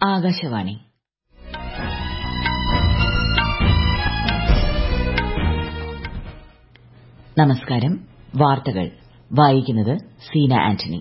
ആകാശവാണി നമസ്കാരം വാർത്തകൾ വായിക്കുന്നത് സീന ആന്റണി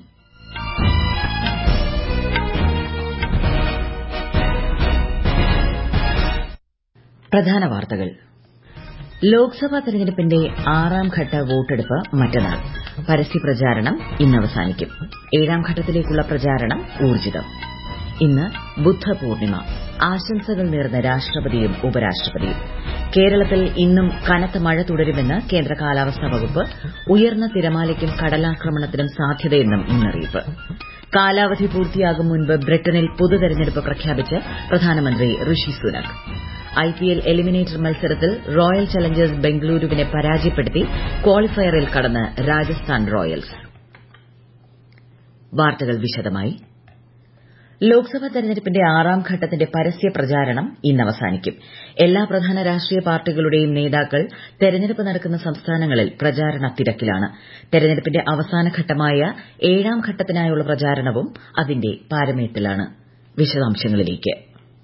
പ്രധാന വാർത്തകൾ ലോക്സഭാ തെരഞ്ഞെടുപ്പിന്റെ ആറാം ഘട്ട വോട്ടെടുപ്പ് മറ്റന്നാൾ പരസ്യപ്രചാരണം ഇന്ന് അവസാനിക്കും ഏഴാം ഘട്ടത്തിലേക്കുള്ള പ്രചാരണം ഊർജ്ജിതം ഇന്ന് ബുദ്ധപൂർണിമ ആശംസകൾ നേർന്ന രാഷ്ട്രപതിയും ഉപരാഷ്ട്രപതിയും കേരളത്തിൽ ഇന്നും കനത്ത മഴ തുടരുമെന്ന് കേന്ദ്ര കാലാവസ്ഥാ വകുപ്പ് ഉയർന്ന തിരമാലയ്ക്കും കടലാക്രമണത്തിനും സാധ്യതയെന്നും മുന്നറിയിപ്പ് കാലാവധി പൂർത്തിയാകും മുൻപ് ബ്രിട്ടനിൽ പൊതുതെരഞ്ഞെടുപ്പ് പ്രഖ്യാപിച്ച് പ്രധാനമന്ത്രി ഋഷി സുനക് ഐപിഎൽ എലിമിനേറ്റർ മത്സരത്തിൽ റോയൽ ചലഞ്ചേഴ്സ് ബംഗളൂരുവിനെ പരാജയപ്പെടുത്തി ക്വാളിഫയറിൽ കടന്ന് രാജസ്ഥാൻ റോയൽസ് വാർത്തകൾ വിശദമായി ലോക്സഭാ തെരഞ്ഞെടുപ്പിന്റെ ആറാം ഘട്ടത്തിന്റെ പരസ്യ പ്രചാരണം ഇന്ന് അവസാനിക്കും എല്ലാ പ്രധാന രാഷ്ട്രീയ പാർട്ടികളുടെയും നേതാക്കൾ തെരഞ്ഞെടുപ്പ് നടക്കുന്ന സംസ്ഥാനങ്ങളിൽ പ്രചാരണ തിരക്കിലാണ് തെരഞ്ഞെടുപ്പിന്റെ അവസാന ഘട്ടമായ ഏഴാം ഘട്ടത്തിനായുള്ള പ്രചാരണവും അതിന്റെ പാരമ്യത്തിലാണ് വിശദാംശങ്ങളിലേക്ക്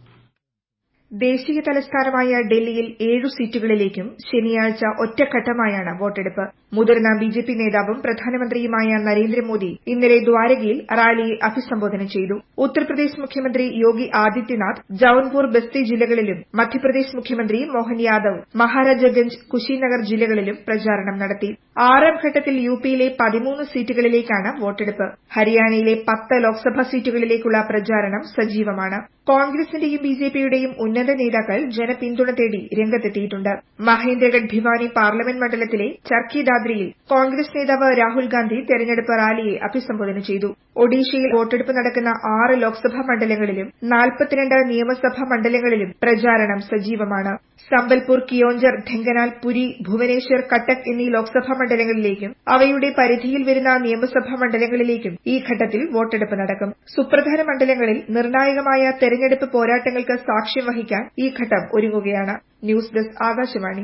ദേശീയ തലസ്ഥാനമായ ഡൽഹിയിൽ ഏഴു സീറ്റുകളിലേക്കും ശനിയാഴ്ച ഒറ്റഘട്ടമായാണ് വോട്ടെടുപ്പ് മുതിർന്ന ബിജെപി നേതാവും പ്രധാനമന്ത്രിയുമായ നരേന്ദ്രമോദി ഇന്നലെ ദ്വാരകയിൽ റാലിയെ അഭിസംബോധന ചെയ്തു ഉത്തർപ്രദേശ് മുഖ്യമന്ത്രി യോഗി ആദിത്യനാഥ് ജൌൻപൂർ ബസ്തി ജില്ലകളിലും മധ്യപ്രദേശ് മുഖ്യമന്ത്രി മോഹൻ യാദവ് മഹാരാജഗഞ്ച് കുശിനഗർ ജില്ലകളിലും പ്രചാരണം നടത്തി ആറാം ഘട്ടത്തിൽ യുപിയിലെ പതിമൂന്ന് സീറ്റുകളിലേക്കാണ് വോട്ടെടുപ്പ് ഹരിയാനയിലെ പത്ത് ലോക്സഭാ സീറ്റുകളിലേക്കുള്ള പ്രചാരണം സജീവമാണ് കോൺഗ്രസിന്റെയും ബിജെപിയുടെയും ഉന്നത നേതാക്കൾ ജനപിന്തുണ തേടി രംഗത്തെത്തിയിട്ടുണ്ട് മഹേന്ദ്രഗഡ് ഭിവാനി പാർലമെന്റ് മണ്ഡലത്തിലെ ചർക്കി ദാദ്രിയിൽ കോൺഗ്രസ് നേതാവ് രാഹുൽ ഗാന്ധി തെരഞ്ഞെടുപ്പ് റാലിയെ അഭിസംബോധന ചെയ്തു ഒഡീഷയിൽ വോട്ടെടുപ്പ് നടക്കുന്ന ആറ് ലോക്സഭാ മണ്ഡലങ്ങളിലും നാൽപ്പത്തിരണ്ട് നിയമസഭാ മണ്ഡലങ്ങളിലും പ്രചാരണം സജീവമാണ് സംബൽപൂർ കിയോഞ്ചർ ഢെങ്കനാൽ പുരി ഭുവനേശ്വർ കട്ടക് എന്നീ ലോക്സഭാ മണ്ഡലങ്ങളിലേക്കും അവയുടെ പരിധിയിൽ വരുന്ന നിയമസഭാ മണ്ഡലങ്ങളിലേക്കും ഈ ഘട്ടത്തിൽ വോട്ടെടുപ്പ് നടക്കും സുപ്രധാന മണ്ഡലങ്ങളിൽ നിർണായകമായ തെരഞ്ഞെടുപ്പ് പോരാട്ടങ്ങൾക്ക് സാക്ഷ്യം വഹിക്കാൻ ഈ ഘട്ടം ഒരുങ്ങുകയാണ് ന്യൂസ് ഡെസ്ക് ആകാശവാണി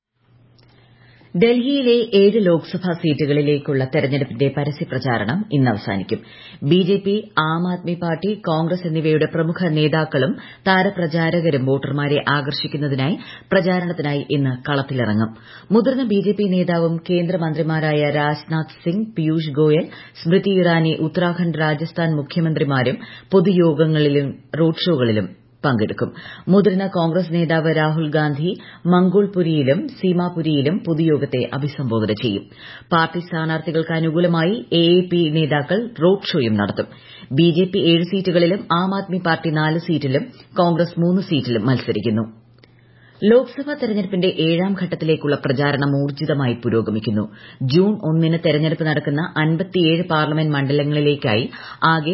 ഡൽഹിയിലെ ഏഴ് ലോക്സഭാ സീറ്റുകളിലേക്കുള്ള തെരഞ്ഞെടുപ്പിന്റെ പരസ്യപ്രചാരണം ഇന്ന് അവസാനിക്കും ബിജെപി ആം ആദ്മി പാർട്ടി കോൺഗ്രസ് എന്നിവയുടെ പ്രമുഖ നേതാക്കളും താരപ്രചാരകരും വോട്ടർമാരെ ആകർഷിക്കുന്നതിനായി പ്രചാരണത്തിനായി ഇന്ന് കളത്തിലിറങ്ങും മുതിർന്ന ബിജെപി നേതാവും കേന്ദ്രമന്ത്രിമാരായ രാജ്നാഥ് സിംഗ് പീയൂഷ് ഗോയൽ സ്മൃതി ഇറാനി ഉത്തരാഖണ്ഡ് രാജസ്ഥാൻ മുഖ്യമന്ത്രിമാരും പൊതുയോഗങ്ങളിലും റോഡ് ഷോകളിലും പങ്കെടുക്കും മുതിർന്ന കോൺഗ്രസ് നേതാവ് രാഹുൽ ഗാന്ധി മംഗോൾപുരിയിലും സീമാപുരിയിലും പൊതുയോഗത്തെ അഭിസംബോധന ചെയ്യും പാർട്ടി സ്ഥാനാർത്ഥികൾക്ക് അനുകൂലമായി എഎപി നേതാക്കൾ റോഡ് ഷോയും നടത്തും ബിജെപി ഏഴ് സീറ്റുകളിലും ആം ആദ്മി പാർട്ടി നാല് സീറ്റിലും കോൺഗ്രസ് മൂന്ന് സീറ്റിലും മത്സരിക്കുന്നു ലോക്സഭാ തെരഞ്ഞെടുപ്പിന്റെ ഏഴാം ഘട്ടത്തിലേക്കുള്ള പ്രചാരണം ഊർജ്ജിതമായി പുരോഗമിക്കുന്നു ജൂൺ ഒന്നിന് തെരഞ്ഞെടുപ്പ് നടക്കുന്ന അൻപത്തിയേഴ് പാർലമെന്റ് മണ്ഡലങ്ങളിലേക്കായി ആകെ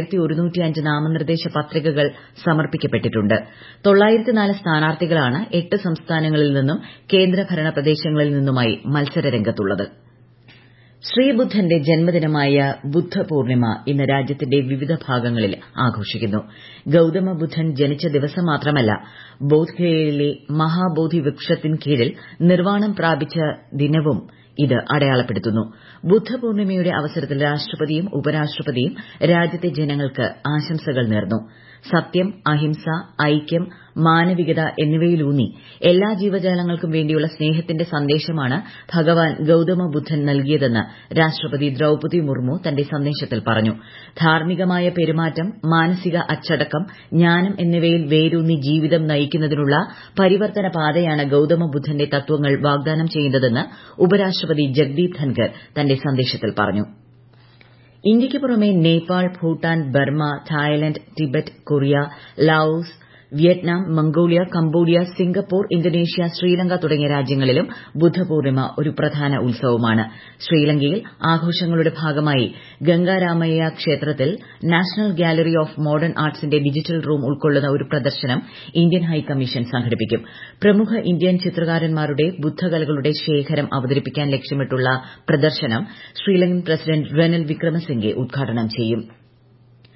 നാമനിർദ്ദേശ പത്രികകൾ സമർപ്പിക്കപ്പെട്ടിട്ടുണ്ട് സ്ഥാനാർത്ഥികളാണ് എട്ട് സംസ്ഥാനങ്ങളിൽ നിന്നും കേന്ദ്രഭരണ പ്രദേശങ്ങളിൽ നിന്നുമായി മത്സരരംഗത്തുള്ളത് ശ്രീബുദ്ധന്റെ ജന്മദിനമായ ബുദ്ധപൂർണിമ ഇന്ന് രാജ്യത്തിന്റെ വിവിധ ഭാഗങ്ങളിൽ ആഘോഷിക്കുന്നു ഗൌതമ ബുദ്ധൻ ജനിച്ച ദിവസം മാത്രമല്ല ബോധ്ഗയയിലെ മഹാബോധി വൃക്ഷത്തിൻ കീഴിൽ നിർവ്വാണം പ്രാപിച്ച ദിനവും ഇത് അടയാളപ്പെടുത്തുന്നു ബുദ്ധപൂർണിമയുടെ അവസരത്തിൽ രാഷ്ട്രപതിയും ഉപരാഷ്ട്രപതിയും രാജ്യത്തെ ജനങ്ങൾക്ക് ആശംസകൾ നേർന്നു സത്യം അഹിംസ ഐക്യം മാനവികത എന്നിവയിലൂന്നി എല്ലാ ജീവജാലങ്ങൾക്കും വേണ്ടിയുള്ള സ്നേഹത്തിന്റെ സന്ദേശമാണ് ഭഗവാൻ ഗൌതമ ബുദ്ധൻ നൽകിയതെന്ന് രാഷ്ട്രപതി ദ്രൌപതി മുർമു തന്റെ സന്ദേശത്തിൽ പറഞ്ഞു ധാർമ്മികമായ പെരുമാറ്റം മാനസിക അച്ചടക്കം ജ്ഞാനം എന്നിവയിൽ വേരൂന്നി ജീവിതം നയിക്കുന്നതിനുള്ള പരിവർത്തന പാതയാണ് ഗൌതമ ബുദ്ധന്റെ തത്വങ്ങൾ വാഗ്ദാനം ചെയ്യുന്നതെന്ന് ഉപരാഷ്ട്രപതി ജഗ്ദീപ് ധൻകർ തന്റെ സന്ദേശത്തിൽ പറഞ്ഞു ഇന്ത്യയ്ക്ക് പുറമെ Nepal Bhutan Burma Thailand Tibet Korea Laos Vietnam Mongolia Cambodia Singapore Indonesia Sri Lanka തുടങ്ങിയ രാജ്യങ്ങളിലും ബുദ്ധപൂർണിമ ഒരു പ്രധാന ഉത്സവമാണ് ശ്രീലങ്കയിൽ ആഘോഷങ്ങളുടെ ഭാഗമായി ഗംഗാരാമയ്യ ക്ഷേത്രത്തിൽ നാഷണൽ ഗാലറി ഓഫ് മോഡേൺ ആർട്സിന്റെ ഡിജിറ്റൽ റൂം ഉൾക്കൊള്ളുന്ന ഒരു പ്രദർശനം ഇന്ത്യൻ ഹൈക്കമ്മീഷൻ സംഘടിപ്പിക്കും പ്രമുഖ ഇന്ത്യൻ ചിത്രകാരന്മാരുടെ ബുദ്ധകലകളുടെ ശേഖരം അവതരിപ്പിക്കാൻ ലക്ഷ്യമിട്ടുള്ള പ്രദർശനം ശ്രീലങ്കൻ പ്രസിഡന്റ് റെനിൽ വിക്രമസിംഗെ ഉദ്ഘാടനം ചെയ്യും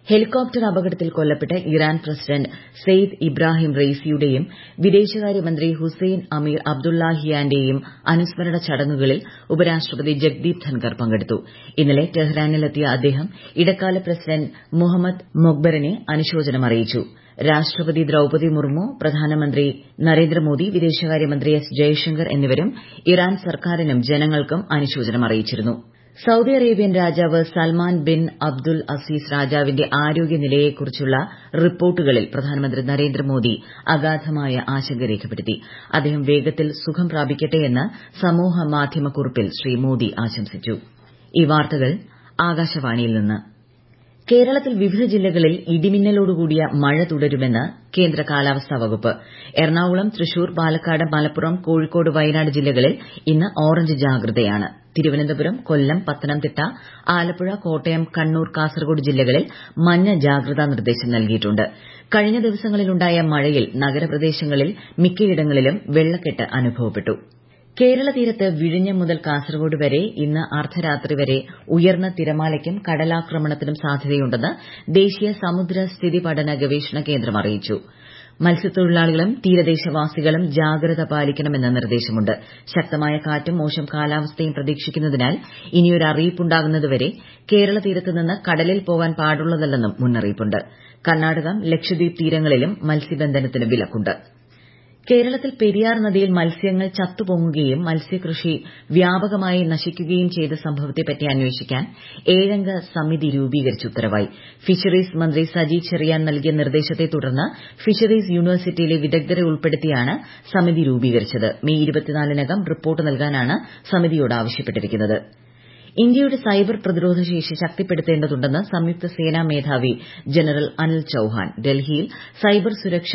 ഹെലികോപ്റ്റർ അപകടത്തിൽ കൊല്ലപ്പെട്ട ഇറാൻ പ്രസിഡന്റ് സെയ്ദ് ഇബ്രാഹിം റെയ്സിയുടെയും വിദേശകാര്യമന്ത്രി ഹുസൈൻ അമീർ അബ്ദുള്ളാഹിയാന്റെയും അനുസ്മരണ ചടങ്ങുകളിൽ ഉപരാഷ്ട്രപതി ജഗ്ദീപ് ധൻകർ പങ്കെടുത്തു ഇന്നലെ ടെഹ്റാനിലെത്തിയ അദ്ദേഹം ഇടക്കാല പ്രസിഡന്റ് മുഹമ്മദ് മൊക്ബറിനെ അനുശോചനം അറിയിച്ചു രാഷ്ട്രപതി ദ്രൌപതി മുർമു പ്രധാനമന്ത്രി നരേന്ദ്രമോദി വിദേശകാര്യമന്ത്രി എസ് ജയശങ്കർ എന്നിവരും ഇറാൻ സർക്കാരിനും ജനങ്ങൾക്കും അനുശോചനം അറിയിച്ചിരുന്നു സൌദി അറേബ്യൻ രാജാവ് സൽമാൻ ബിൻ അബ്ദുൽ അസീസ് രാജാവിന്റെ ആരോഗ്യനിലയെക്കുറിച്ചുള്ള റിപ്പോർട്ടുകളിൽ പ്രധാനമന്ത്രി നരേന്ദ്രമോദി അഗാധമായ ആശങ്ക രേഖപ്പെടുത്തി അദ്ദേഹം വേഗത്തിൽ സുഖം പ്രാപിക്കട്ടെയെന്ന് സമൂഹ മാധ്യമക്കുറിപ്പിൽ ശ്രീ മോദി ആശംസിച്ചു ഈ വാർത്തകൾ ആകാശവാണിയിൽ നിന്ന് കേരളത്തിൽ വിവിധ ജില്ലകളിൽ ഇടിമിന്നലോടുകൂടിയ മഴ തുടരുമെന്ന് കേന്ദ്ര കാലാവസ്ഥാ വകുപ്പ് എറണാകുളം തൃശൂർ പാലക്കാട് മലപ്പുറം കോഴിക്കോട് വയനാട് ജില്ലകളിൽ ഇന്ന് ഓറഞ്ച് ജാഗ്രതയാണ് തിരുവനന്തപുരം കൊല്ലം പത്തനംതിട്ട ആലപ്പുഴ കോട്ടയം കണ്ണൂർ കാസർഗോഡ് ജില്ലകളിൽ മഞ്ഞ ജാഗ്രതാ നിർദ്ദേശം നൽകിയിട്ടുണ്ട് കഴിഞ്ഞ ദിവസങ്ങളിലുണ്ടായ മഴയിൽ നഗരപ്രദേശങ്ങളിൽ മിക്കയിടങ്ങളിലും വെള്ളക്കെട്ട് അനുഭവപ്പെട്ടു കേരള തീരത്ത് വിഴിഞ്ഞം മുതൽ കാസർഗോഡ് വരെ ഇന്ന് അർദ്ധരാത്രി വരെ ഉയർന്ന തിരമാലയ്ക്കും കടലാക്രമണത്തിനും സാധ്യതയുണ്ടെന്ന് ദേശീയ സമുദ്ര സ്ഥിതി പഠന ഗവേഷണ കേന്ദ്രം അറിയിച്ചു മത്സ്യത്തൊഴിലാളികളും തീരദേശവാസികളും ജാഗ്രത പാലിക്കണമെന്ന് നിർദ്ദേശമുണ്ട് ശക്തമായ കാറ്റും മോശം കാലാവസ്ഥയും പ്രതീക്ഷിക്കുന്നതിനാൽ ഇനിയൊരു അറിയിപ്പുണ്ടാകുന്നതുവരെ കേരള തീരത്ത് നിന്ന് കടലിൽ പോകാൻ പാടുള്ളതല്ലെന്നും മുന്നറിയിപ്പുണ്ട് കർണാടകം ലക്ഷദ്വീപ് തീരങ്ങളിലും മത്സ്യബന്ധനത്തിന് വിലക്കുണ്ട് കേരളത്തിൽ പെരിയാർ നദിയിൽ മത്സ്യങ്ങൾ ചത്തുപൊങ്ങുകയും മത്സ്യകൃഷി വ്യാപകമായി നശിക്കുകയും ചെയ്ത സംഭവത്തെപ്പറ്റി അന്വേഷിക്കാൻ ഏഴംഗ സമിതി രൂപീകരിച്ച് ഉത്തരവായി ഫിഷറീസ് മന്ത്രി സജി ചെറിയാൻ നൽകിയ നിർദ്ദേശത്തെ തുടർന്ന് ഫിഷറീസ് യൂണിവേഴ്സിറ്റിയിലെ വിദഗ്ധരെ ഉൾപ്പെടുത്തിയാണ് സമിതി രൂപീകരിച്ചത് മെയ് ഇരുപത്തിനാലിനകം റിപ്പോർട്ട് നൽകാനാണ് സമിതിയോട് ആവശ്യപ്പെട്ടിരിക്കുന്നത് ഇന്ത്യയുടെ സൈബർ പ്രതിരോധ ശേഷി ശക്തിപ്പെടുത്തേണ്ടതുണ്ടെന്ന് സംയുക്ത സേനാ മേധാവി ജനറൽ അനിൽ ചൌഹാൻ ഡൽഹിയിൽ സൈബർ സുരക്ഷ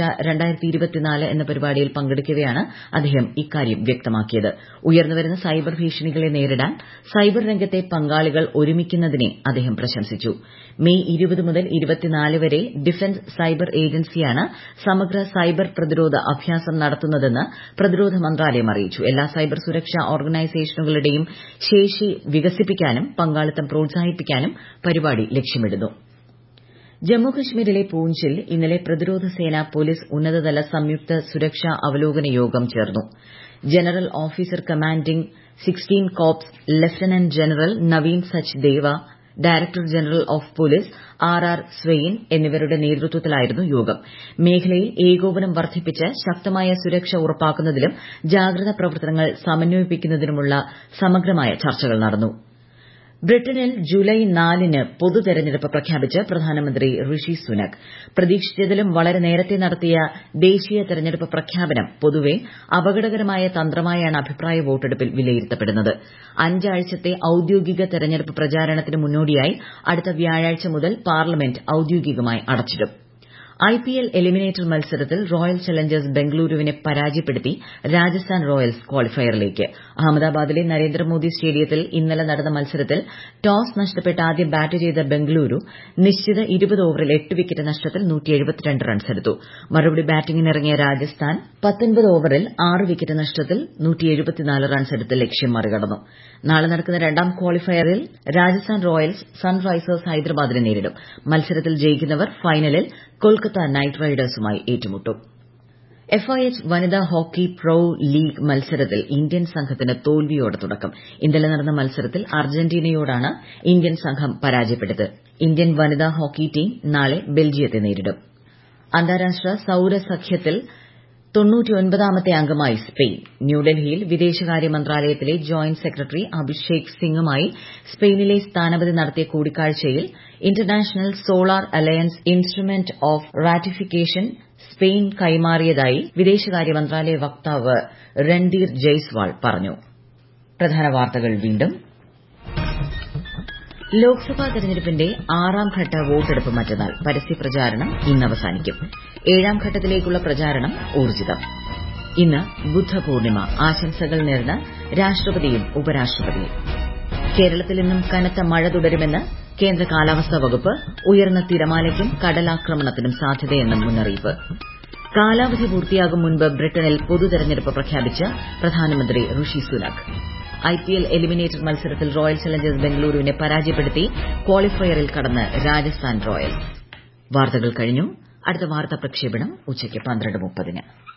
എന്ന പരിപാടിയിൽ പങ്കെടുക്കവെയാണ് അദ്ദേഹം ഇക്കാര്യം വ്യക്തമാക്കിയത് ഉയർന്നുവരുന്ന സൈബർ ഭീഷണികളെ നേരിടാൻ സൈബർ രംഗത്തെ പങ്കാളികൾ ഒരുമിക്കുന്നതിനെ അദ്ദേഹം പ്രശംസിച്ചു മെയ് ഇരുപത് മുതൽ ഇരുപത്തിനാല് വരെ ഡിഫൻസ് സൈബർ ഏജൻസിയാണ് സമഗ്ര സൈബർ പ്രതിരോധ അഭ്യാസം നടത്തുന്നതെന്ന് പ്രതിരോധ മന്ത്രാലയം അറിയിച്ചു എല്ലാ സൈബർ സുരക്ഷാ ഓർഗനൈസേഷനുകളുടെയും ശേഷി വികസിപ്പിക്കാനും പങ്കാളിത്തം പ്രോത്സാഹിപ്പിക്കാനും പരിപാടി ലക്ഷ്യമിടുന്നു ജമ്മുകശ്മീരിലെ പൂഞ്ചിൽ ഇന്നലെ പ്രതിരോധ സേന പോലീസ് ഉന്നതതല സംയുക്ത സുരക്ഷാ അവലോകന യോഗം ചേർന്നു general officer commanding sixteen corps lieutenant general Naveen Sachdeva director general of police R R Swain എന്നിവരുടെ നേതൃത്വത്തിലായിരുന്നു യോഗം മേഖലയിൽ ഏകോപനം വർദ്ധിപ്പിച്ച് ശക്തമായ സുരക്ഷ ഉറപ്പാക്കുന്നതിലും ജാഗ്രതാ പ്രവർത്തനങ്ങൾ സമന്വയിപ്പിക്കുന്നതിനുമുള്ള സമഗ്രമായ ചർച്ചകൾ നടന്നു ബ്രിട്ടനിൽ ജൂലൈ നാലിന് പൊതു തെരഞ്ഞെടുപ്പ് പ്രഖ്യാപിച്ച് പ്രധാനമന്ത്രി ഋഷി സുനക് പ്രതീക്ഷിച്ചതിലും വളരെ നേരത്തെ നടത്തിയ ദേശീയ തെരഞ്ഞെടുപ്പ് പ്രഖ്യാപനം പൊതുവെ അപകടകരമായ തന്ത്രമായാണ് അഭിപ്രായ വോട്ടെടുപ്പിൽ വിലയിരുത്തപ്പെടുന്നത് അഞ്ചാഴ്ചത്തെ ഔദ്യോഗിക തെരഞ്ഞെടുപ്പ് പ്രചാരണത്തിന് മുന്നോടിയായി അടുത്ത വ്യാഴാഴ്ച മുതൽ പാർലമെന്റ് ഔദ്യോഗികമായി അടച്ചിടും ഐപിഎൽ എലിമിനേറ്റർ മത്സരത്തിൽ റോയൽ ചലഞ്ചേഴ്സ് ബംഗളൂരുവിനെ പരാജയപ്പെടുത്തി രാജസ്ഥാൻ റോയൽസ് ക്വാളിഫയറിലേക്ക് അഹമ്മദാബാദിലെ നരേന്ദ്രമോദി സ്റ്റേഡിയത്തിൽ ഇന്നലെ നടന്ന മത്സരത്തിൽ ടോസ് നഷ്ടപ്പെട്ട് ആദ്യം ബാറ്റ് ചെയ്ത ബംഗളൂരു നിശ്ചിത ഇരുപത് ഓവറിൽ എട്ട് വിക്കറ്റ് നഷ്ടത്തിൽ റൺസെടുത്തു മറുപടി ബാറ്റിംഗിനിറങ്ങിയ രാജസ്ഥാൻ പത്തൊൻപത് ഓവറിൽ ആറ് വിക്കറ്റ് നഷ്ടത്തിൽ റൺസെടുത്ത് ലക്ഷ്യം മറികടന്നു നാളെ നടക്കുന്ന രണ്ടാം ക്വാളിഫയറിൽ രാജസ്ഥാൻ റോയൽസ് സൺറൈസേഴ്സ് ഹൈദരാബാദിനെ നേരിടും മത്സരത്തിൽ ജയിക്കുന്നവർ ഫൈനലിൽ കൊൽക്കത്ത നൈറ്റ് റൈഡേഴ്സുമായി ഏറ്റുമുട്ടും എഫ്ഐഎച്ച് വനിതാ ഹോക്കി പ്രോ ലീഗ് മത്സരത്തിൽ ഇന്ത്യൻ സംഘത്തിന് തോൽവിയോടെ തുടക്കം ഇന്നലെ നടന്ന മത്സരത്തിൽ അർജന്റീനയോടാണ് ഇന്ത്യൻ സംഘം പരാജയപ്പെട്ടത് ഇന്ത്യൻ വനിതാ ഹോക്കി ടീം നാളെ ബെൽജിയത്തെ നേരിടും അന്താരാഷ്ട്ര സൌരസഖ്യത്തിൽ തൊണ്ണൂറ്റിയൊൻപതാമത്തെ അംഗമായി സ്പെയിൻ ന്യൂഡൽഹിയിൽ വിദേശകാര്യ മന്ത്രാലയത്തിലെ ജോയിന്റ് സെക്രട്ടറി അഭിഷേക് സിംഗുമായി സ്പെയിനിലെ സ്ഥാനപതി നടത്തിയ കൂടിക്കാഴ്ചയിൽ International Solar Alliance instrument of ratification Spain കൈമാറിയതായി വിദേശകാര്യ മന്ത്രാലയ വക്താവ് രൺധീർ ജയ്സ്വാൾ പറഞ്ഞു പ്രധാന വാർത്തകൾ വീണ്ടും ലോക്സഭാ തെരഞ്ഞെടുപ്പിന്റെ ആറാം ഘട്ട വോട്ടെടുപ്പ് മറ്റന്നാൾ പരസ്യപ്രചാരണം ഇന്ന് അവസാനിക്കും ഏഴാം ഘട്ടത്തിലേക്കുള്ള പ്രചാരണം ഊർജ്ജിതം ഇന്ന് ബുദ്ധപൂർണിമ ആശംസകൾ നേർന്ന് രാഷ്ട്രപതിയും ഉപരാഷ്ട്രപതിയും കേരളത്തിൽ ഇന്നും കനത്ത മഴ തുടരുമെന്ന് കേന്ദ്ര കാലാവസ്ഥാ വകുപ്പ് ഉയർന്ന തിരമാലയ്ക്കും കടലാക്രമണത്തിനും സാധ്യതയെന്നും മുന്നറിയിപ്പ് കാലാവധി പൂർത്തിയാകും മുൻപ് ബ്രിട്ടനിൽ പൊതു തെരഞ്ഞെടുപ്പ് പ്രഖ്യാപിച്ച് പ്രധാനമന്ത്രി ഋഷി സുനക് ഐപിഎൽ എലിമിനേറ്റർ മത്സരത്തിൽ റോയൽ ചലഞ്ചേഴ്സ് ബംഗളൂരുവിനെ പരാജയപ്പെടുത്തി ക്വാളിഫയറിൽ കടന്ന് രാജസ്ഥാൻ റോയൽസ് വാർത്തകൾ കഴിഞ്ഞു അടുത്ത വാർത്താ പ്രക്ഷേപണം ഉച്ചയ്ക്ക് പന്ത്രണ്ട് മുപ്പതിന്